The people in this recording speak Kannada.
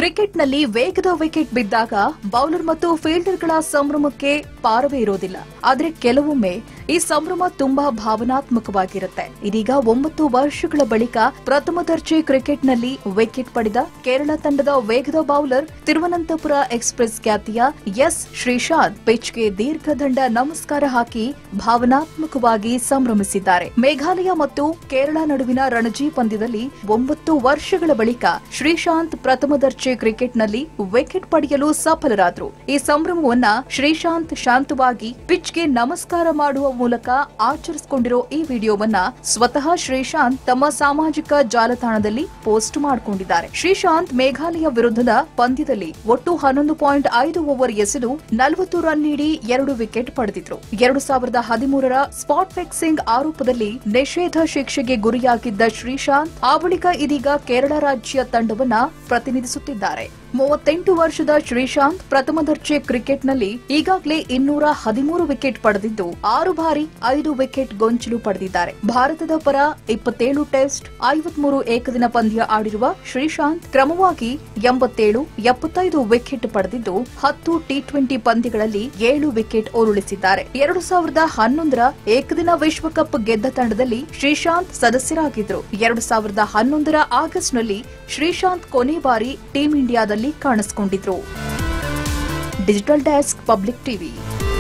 ಕ್ರಿಕೆಟ್ನಲ್ಲಿ ವೇಗದ ವಿಕೆಟ್ ಬಿದ್ದಾಗ ಬೌಲರ್ ಮತ್ತು ಫೀಲ್ಡರ್ಗಳ ಸಂಭ್ರಮಕ್ಕೆ ಪಾರವೇ ಇರೋದಿಲ್ಲ ಆದ್ರೆ ಕೆಲವೊಮ್ಮೆ ಈ ಸಂಭ್ರಮ ತುಂಬಾ ಭಾವನಾತ್ಮಕವಾಗಿರುತ್ತೆ ಇದೀಗ ಒಂಬತ್ತು ವರ್ಷಗಳ ಬಳಿಕ ಪ್ರಥಮ ದರ್ಜೆ ಕ್ರಿಕೆಟ್ನಲ್ಲಿ ವಿಕೆಟ್ ಪಡೆದ ಕೇರಳ ತಂಡದ ವೇಗದ ಬೌಲರ್ ತಿರುವನಂತಪುರ ಎಕ್ಸ್ಪ್ರೆಸ್ ಖ್ಯಾತಿಯ ಎಸ್ ಶ್ರೀಶಾಂತ್ ಪಿಚ್ಗೆ ದೀರ್ಘದಂಡ ನಮಸ್ಕಾರ ಹಾಕಿ ಭಾವನಾತ್ಮಕವಾಗಿ ಸಂಭ್ರಮಿಸಿದ್ದಾರೆ ಮೇಘಾಲಯ ಮತ್ತು ಕೇರಳ ನಡುವಿನ ರಣಜಿ ಪಂದ್ಯದಲ್ಲಿ ಒಂಬತ್ತು ವರ್ಷಗಳ ಬಳಿಕ ಶ್ರೀಶಾಂತ್ ಪ್ರಥಮ ದರ್ಜೆ ಕ್ರಿಕೆಟ್ನಲ್ಲಿ ವಿಕೆಟ್ ಪಡೆಯಲು ಸಫಲರಾದರು ಈ ಸಂಭ್ರಮವನ್ನ ಶ್ರೀಶಾಂತ್ ಶಾಂತವಾಗಿ ಪಿಚ್ಗೆ ನಮಸ್ಕಾರ ಮಾಡುವ ಮೂಲಕ ಆಚರಿಸಿಕೊಂಡಿರೋ ಈ ವಿಡಿಯೋವನ್ನ ಸ್ವತಃ ಶ್ರೀಶಾಂತ್ ತಮ್ಮ ಸಾಮಾಜಿಕ ಜಾಲತಾಣದಲ್ಲಿ ಪೋಸ್ಟ್ ಮಾಡಿಕೊಂಡಿದ್ದಾರೆ ಶ್ರೀಶಾಂತ್ ಮೇಘಾಲಯ ವಿರುದ್ಧದ ಪಂದ್ಯದಲ್ಲಿ ಒಟ್ಟು ಹನ್ನೊಂದು ಪಾಯಿಂಟ್ ಐದು ಓವರ್ ಎಸೆದು ನಲವತ್ತು ರನ್ ನೀಡಿ ಎರಡು ವಿಕೆಟ್ ಪಡೆದಿದ್ರು ಎರಡು ಸಾವಿರದ ಹದಿಮೂರರ ಸ್ಪಾಟ್ ಫಿಕ್ಸಿಂಗ್ ಆರೋಪದಲ್ಲಿ ನಿಷೇಧ ಶಿಕ್ಷೆಗೆ ಗುರಿಯಾಗಿದ್ದ ಶ್ರೀಶಾಂತ್ ಆ ಬಳಿಕ ಇದೀಗ ಕೇರಳ ರಾಜ್ಯ ತಂಡವನ್ನ ಪ್ರತಿನಿಧಿಸುತ್ತಿದ್ದಾರೆ ಮೂವತ್ತೆಂಟು ವರ್ಷದ ಶ್ರೀಶಾಂತ್ ಪ್ರಥಮ ದರ್ಜೆ ಕ್ರಿಕೆಟ್ನಲ್ಲಿ ಈಗಾಗಲೇ ಇನ್ನೂರ ಹದಿಮೂರು ವಿಕೆಟ್ ಪಡೆದಿದ್ದು ಆರು ಬಾರಿ ಐದು ವಿಕೆಟ್ ಗೊಂಚಲು ಪಡೆದಿದ್ದಾರೆ ಭಾರತದ ಪರ ಇಪ್ಪತ್ತೇಳು ಟೆಸ್ಟ್ ಐವತ್ಮೂರು ಏಕದಿನ ಪಂದ್ಯ ಆಡಿರುವ ಶ್ರೀಶಾಂತ್ ಕ್ರಮವಾಗಿ ಎಂಬತ್ತೇಳು ಎಪ್ಪತ್ತೈದು ವಿಕೆಟ್ ಪಡೆದಿದ್ದು ಹತ್ತು ಟಿ ಟ್ವೆಂಟಿ ಪಂದ್ಯಗಳಲ್ಲಿ ಏಳು ವಿಕೆಟ್ ಉರುಳಿಸಿದ್ದಾರೆ ಎರಡು ಸಾವಿರದ ಹನ್ನೊಂದರ ಏಕದಿನ ವಿಶ್ವಕಪ್ ಗೆದ್ದ ತಂಡದಲ್ಲಿ ಶ್ರೀಶಾಂತ್ ಸದಸ್ಯರಾಗಿದ್ದರು ಎರಡು ಸಾವಿರದ ಹನ್ನೊಂದರ ಆಗಸ್ಟ್ನಲ್ಲಿ ಶ್ರೀಶಾಂತ್ ಕೊನೆ ಬಾರಿ ಟೀಂ ಇಂಡಿಯಾದಲ್ಲಿ ಕಾಣಿಸಿಕೊಂಡಿದ್ರು ಡಿಜಿಟಲ್ ಡೆಸ್ಕ್ ಪಬ್ಲಿಕ್ ಟಿವಿ